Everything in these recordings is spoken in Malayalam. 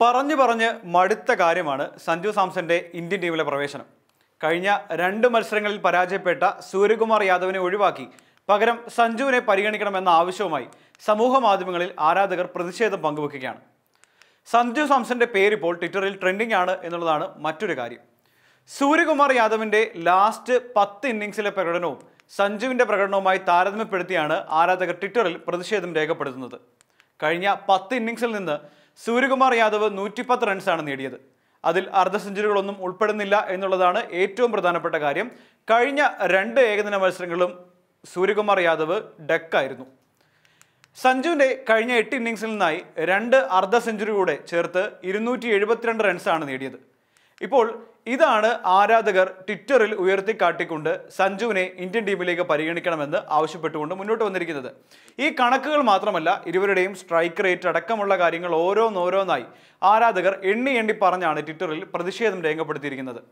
പറഞ്ഞു പറഞ്ഞ് മടുത്ത കാര്യമാണ് സഞ്ജു സാംസന്റെ ഇന്ത്യൻ ടീമിലെ പ്രവേശനം കഴിഞ്ഞ രണ്ട് മത്സരങ്ങളിൽ പരാജയപ്പെട്ട സൂര്യകുമാർ യാദവിനെ ഒഴിവാക്കി പകരം സഞ്ജുവിനെ പരിഗണിക്കണമെന്ന ആവശ്യവുമായി സമൂഹ മാധ്യമങ്ങളിൽ ആരാധകർ പ്രതിഷേധം പങ്കുവെക്കുകയാണ് സഞ്ജു സാംസന്റെ പേരിപ്പോൾ ട്വിറ്ററിൽ ട്രെൻഡിംഗ് ആണ് എന്നുള്ളതാണ് മറ്റൊരു കാര്യം സൂര്യകുമാർ യാദവിന്റെ ലാസ്റ്റ് പത്ത് ഇന്നിംഗ്സിലെ പ്രകടനവും സഞ്ജുവിന്റെ പ്രകടനവുമായി താരതമ്യപ്പെടുത്തിയാണ് ആരാധകർ ട്വിറ്ററിൽ പ്രതിഷേധം രേഖപ്പെടുത്തുന്നത് കഴിഞ്ഞ പത്ത് ഇന്നിംഗ്സിൽ നിന്ന് സൂര്യകുമാർ യാദവ് നൂറ്റിപ്പത്ത് റൺസാണ് നേടിയത് അതിൽ അർദ്ധ സെഞ്ചുറികളൊന്നും ഉൾപ്പെടുന്നില്ല എന്നുള്ളതാണ് ഏറ്റവും പ്രധാനപ്പെട്ട കാര്യം കഴിഞ്ഞ രണ്ട് ഏകദിന മത്സരങ്ങളും സൂര്യകുമാർ യാദവ് ഡെക്കായിരുന്നു സഞ്ജുവിന്റെ കഴിഞ്ഞ എട്ട് ഇന്നിംഗ്സിൽ നിന്നായി രണ്ട് അർദ്ധ സെഞ്ചുറി കൂടെ ചേർത്ത് ഇരുന്നൂറ്റി എഴുപത്തിരണ്ട് റൺസാണ് നേടിയത് ഇപ്പോൾ ഇതാണ് ആരാധകർ ട്വിറ്ററിൽ ഉയർത്തിക്കാട്ടിക്കൊണ്ട് സഞ്ജുവിനെ ഇന്ത്യൻ ടീമിലേക്ക് പരിഗണിക്കണമെന്ന് ആവശ്യപ്പെട്ടുകൊണ്ട് മുന്നോട്ട് വന്നിരിക്കുന്നത് ഈ കണക്കുകൾ മാത്രമല്ല ഇരുവരുടെയും സ്ട്രൈക്ക് റേറ്റ് അടക്കമുള്ള കാര്യങ്ങൾ ഓരോന്നോരോന്നായി ആരാധകർ എണ്ണി എണ്ണി പറഞ്ഞാണ് ട്വിറ്ററിൽ പ്രതിഷേധം രേഖപ്പെടുത്തിയിരിക്കുന്നത്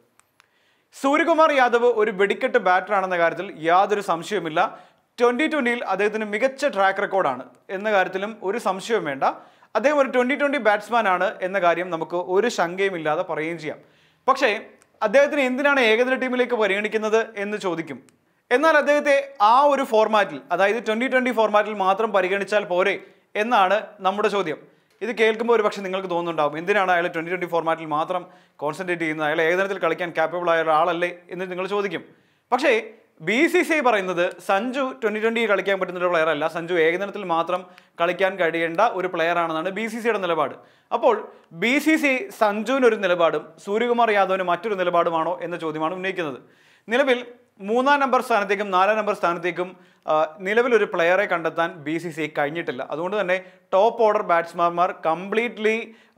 സൂര്യകുമാർ യാദവ് ഒരു വെടിക്കെട്ട് ബാറ്ററാണെന്ന കാര്യത്തിൽ യാതൊരു സംശയവുമില്ല ട്വന്റി ട്വന്റിയിൽ അദ്ദേഹത്തിന് മികച്ച ട്രാക്ക് റെക്കോർഡാണ് എന്ന കാര്യത്തിലും ഒരു സംശയവും വേണ്ട അദ്ദേഹം ഒരു ട്വന്റി ട്വന്റി ബാറ്റ്സ്മാൻ ആണ് എന്ന കാര്യം നമുക്ക് ഒരു ശങ്കയും ഇല്ലാതെ പറയുകയും ചെയ്യാം പക്ഷേ അദ്ദേഹത്തിന് എന്തിനാണ് ഏകദിന ടീമിലേക്ക് പരിഗണിക്കുന്നത് എന്ന് ചോദിക്കും എന്നാൽ അദ്ദേഹത്തെ ആ ഒരു ഫോർമാറ്റിൽ അതായത് ട്വന്റി ട്വന്റി ഫോർമാറ്റിൽ മാത്രം പരിഗണിച്ചാൽ പോരെ എന്നാണ് നമ്മുടെ ചോദ്യം ഇത് കേൾക്കുമ്പോൾ ഒരു പക്ഷേ നിങ്ങൾക്ക് തോന്നുന്നുണ്ടാവും എന്തിനാണ് അയാൾ ട്വന്റി ട്വന്റി ഫോർമാറ്റിൽ മാത്രം കോൺസെൻട്രേറ്റ് ചെയ്യുന്നത് അയാൾ ഏകദിനത്തിൽ കളിക്കാൻ കാപ്പബിൾ ആയ ഒരാളല്ലേ എന്ന് നിങ്ങൾ ചോദിക്കും പക്ഷേ ബി സി സി ഐ പറയുന്നത് സഞ്ജു ട്വന്റി ട്വന്റി കളിക്കാൻ പറ്റുന്ന ഒരു പ്ലെയർ അല്ല സഞ്ജു ഏകദിനത്തിൽ മാത്രം കളിക്കാൻ കഴിയേണ്ട ഒരു പ്ലെയർ ആണെന്നാണ് ബി സി സിയുടെ നിലപാട് അപ്പോൾ ബി സി സി സഞ്ജുവിന് ഒരു നിലപാടും സൂര്യകുമാർ യാദവിന് മറ്റൊരു നിലപാടുമാണോ എന്ന ചോദ്യമാണ് ഉന്നയിക്കുന്നത് നിലവിൽ മൂന്നാം നമ്പർ സ്ഥാനത്തേക്കും നാലാം നമ്പർ സ്ഥാനത്തേക്കും ആ, നിലവിലൊരു പ്ലെയറെ കണ്ടെത്താൻ ബി സി സി കഴിഞ്ഞിട്ടില്ല അതുകൊണ്ട് തന്നെ ടോപ്പ് ഓർഡർ ബാറ്റ്സ്മാൻമാർ കംപ്ലീറ്റ്ലി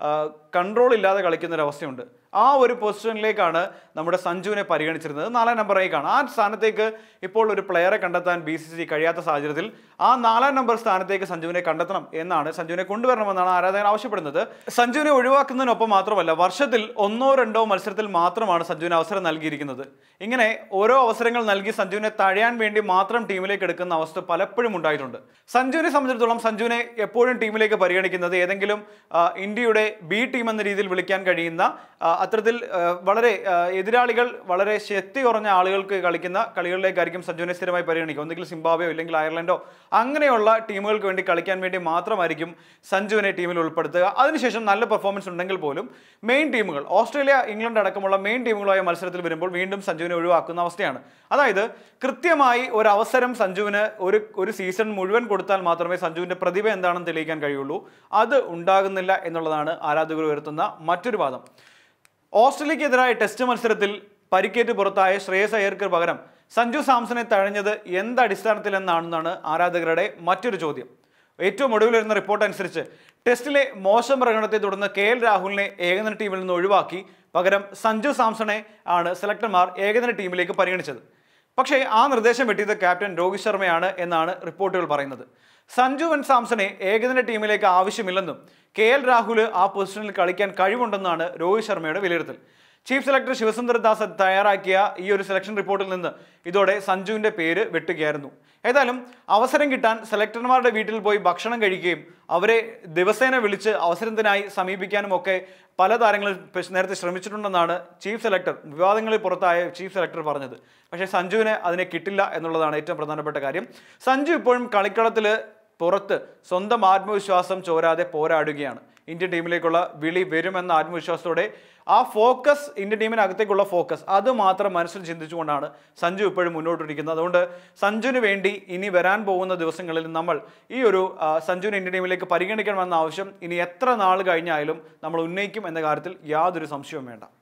കൺട്രോൾ ഇല്ലാതെ കളിക്കുന്ന ഒരു അവസ്ഥയുണ്ട് ആ ഒരു പൊസിഷനിലേക്കാണ് നമ്മുടെ സഞ്ജുവിനെ പരിഗണിച്ചിരുന്നത് നാലാം നമ്പറിലേക്കാണ് ആ സ്ഥാനത്തേക്ക് ഇപ്പോൾ ഒരു പ്ലെയറെ കണ്ടെത്താൻ ബി സി സി കഴിയാത്ത സാഹചര്യത്തിൽ ആ നാലാം നമ്പർ സ്ഥാനത്തേക്ക് സഞ്ജുവിനെ കണ്ടെത്തണം എന്നാണ് സഞ്ജുവിനെ കൊണ്ടുവരണമെന്നാണ് ആരാധകർ ആവശ്യപ്പെടുന്നത് സഞ്ജുവിനെ ഒഴിവാക്കുന്നതിനൊപ്പം മാത്രമല്ല വർഷത്തിൽ ഒന്നോ രണ്ടോ മത്സരത്തിൽ മാത്രമാണ് സഞ്ജുവിന് അവസരം നൽകിയിരിക്കുന്നത് ഇങ്ങനെ ഓരോ അവസരങ്ങൾ നൽകി സഞ്ജുവിനെ തഴയാൻ വേണ്ടി മാത്രം ടീമിലേക്ക് എടുക്കുന്ന അവസ്ഥ പലപ്പോഴും ഉണ്ടായിട്ടുണ്ട് സഞ്ജുവിനെ സംബന്ധിച്ചിടത്തോളം സഞ്ജുവിനെ എപ്പോഴും ടീമിലേക്ക് പരിഗണിക്കുന്നത് ഏതെങ്കിലും ആ, ഇന്ത്യയുടെ ബി ടീം എന്ന രീതിയിൽ വിളിക്കാൻ കഴിയുന്ന ആ, അത്തരത്തിൽ ആ, വളരെ ആ, എതിരാളികൾ വളരെ ശക്തി കുറഞ്ഞ ആളുകൾക്ക് കളിക്കുന്ന കളികളിലേക്കായിരിക്കും സഞ്ജുവിനെ സ്ഥിരമായി പരിഗണിക്കുക ഒന്നുകിൽ സിംബാബ്വെയോ ഇല്ലെങ്കിൽ അയർലൻഡോ അങ്ങനെയുള്ള ടീമുകൾക്ക് വേണ്ടി കളിക്കാൻ വേണ്ടി മാത്രമായിരിക്കും സഞ്ജുവിനെ ടീമിൽ ഉൾപ്പെടുത്തുക അതിനുശേഷം നല്ല പെർഫോമൻസ് ഉണ്ടെങ്കിൽ പോലും മെയിൻ ടീമുകൾ ഓസ്ട്രേലിയ ഇംഗ്ലണ്ട് അടക്കമുള്ള മെയിൻ ടീമുകളായ മത്സരത്തിൽ വരുമ്പോൾ വീണ്ടും സഞ്ജുവിനെ ഒഴിവാക്കുന്ന അവസ്ഥയാണ് അതായത് കൃത്യമായി ഒരു അവസരം സഞ്ജുവിന് ഒരു ഒരു സീസൺ മുഴുവൻ കൊടുത്താൽ മാത്രമേ സഞ്ജുവിന്റെ പ്രതിഭ എന്താണെന്ന് തെളിയിക്കാൻ കഴിയുള്ളൂ അത് ഉണ്ടാകുന്നില്ല എന്നുള്ളതാണ് ആരാധകർ ഉയർത്തുന്ന മറ്റൊരു വാദം ഓസ്ട്രേലിയക്കെതിരായ ടെസ്റ്റ് മത്സരത്തിൽ പരിക്കേറ്റ് പുറത്തായ ശ്രേയസ് അയ്യർക്ക് പകരം സഞ്ജു സാംസനെ തഴഞ്ഞത് എന്ത് അടിസ്ഥാനത്തിലെന്നാണെന്നാണ് ആരാധകരുടെ മറ്റൊരു ചോദ്യം ഏറ്റവും ഒടുവിൽ വരുന്ന റിപ്പോർട്ട് അനുസരിച്ച് ടെസ്റ്റിലെ മോശം പ്രകടനത്തെ തുടർന്ന് കെ എൽ രാഹുലിനെ ഏകദിന ടീമിൽ നിന്ന് ഒഴിവാക്കി പകരം സഞ്ജു സാംസണെ ആണ് സെലക്ടർമാർ ഏകദിന ടീമിലേക്ക് പരിഗണിച്ചത് പക്ഷേ ആ നിർദ്ദേശം വെട്ടിയത് ക്യാപ്റ്റൻ രോഹിത് ശർമ്മയാണ് എന്നാണ് റിപ്പോർട്ടുകൾ പറയുന്നത് സഞ്ജു വൻ സാംസണെ ഏകദിന ടീമിലേക്ക് ആവശ്യമില്ലെന്നും കെ എൽ രാഹുൽ ആ പൊസിഷനിൽ കളിക്കാൻ കഴിവുണ്ടെന്നാണ് രോഹിത് ശർമ്മയുടെ വിലയിരുത്തൽ ചീഫ് സെലക്ടർ ശിവസുന്ദർ ദാസ് തയ്യാറാക്കിയ ഈ ഒരു സെലക്ഷൻ റിപ്പോർട്ടിൽ നിന്ന് ഇതോടെ സഞ്ജുവിന്റെ പേര് വെട്ടുകയായിരുന്നു ഏതായാലും അവസരം കിട്ടാൻ സെലക്ടർമാരുടെ വീട്ടിൽ പോയി ഭക്ഷണം കഴിക്കുകയും അവരെ ദിവസേന വിളിച്ച് അവസരത്തിനായി സമീപിക്കാനും ഒക്കെ പല താരങ്ങളും പെ- നേരത്തെ ശ്രമിച്ചിട്ടുണ്ടെന്നാണ് ചീഫ് സെലക്ടർ വിവാദങ്ങളിൽ പുറത്തായ ചീഫ് സെലക്ടർ പറഞ്ഞത് പക്ഷേ സഞ്ജുവിന് അതിനെ കിട്ടില്ല എന്നുള്ളതാണ് ഏറ്റവും പ്രധാനപ്പെട്ട കാര്യം സഞ്ജു ഇപ്പോഴും കളിക്കളത്തിൽ പുറത്ത് സ്വന്തം ആത്മവിശ്വാസം ചോരാതെ പോരാടുകയാണ് ഇന്ത്യൻ ടീമിലേക്കുള്ള വിളി വരുമെന്ന ആത്മവിശ്വാസത്തോടെ ആ ഫോക്കസ് ഇന്ത്യൻ ടീമിനകത്തേക്കുള്ള ഫോക്കസ് അത് മാത്രം മനസ്സിൽ ചിന്തിച്ചുകൊണ്ടാണ് സഞ്ജു ഇപ്പോഴും മുന്നോട്ടിരിക്കുന്നത് അതുകൊണ്ട് സഞ്ജുവിന് വേണ്ടി ഇനി വരാൻ പോകുന്ന ദിവസങ്ങളിൽ നമ്മൾ ഈ ഒരു ആ, സഞ്ജുവിനെ ഇന്ത്യൻ ടീമിലേക്ക് പരിഗണിക്കണമെന്ന ആവശ്യം ഇനി എത്ര നാൾ കഴിഞ്ഞായാലും നമ്മൾ ഉന്നയിക്കും എന്ന കാര്യത്തിൽ യാതൊരു സംശയവും വേണ്ട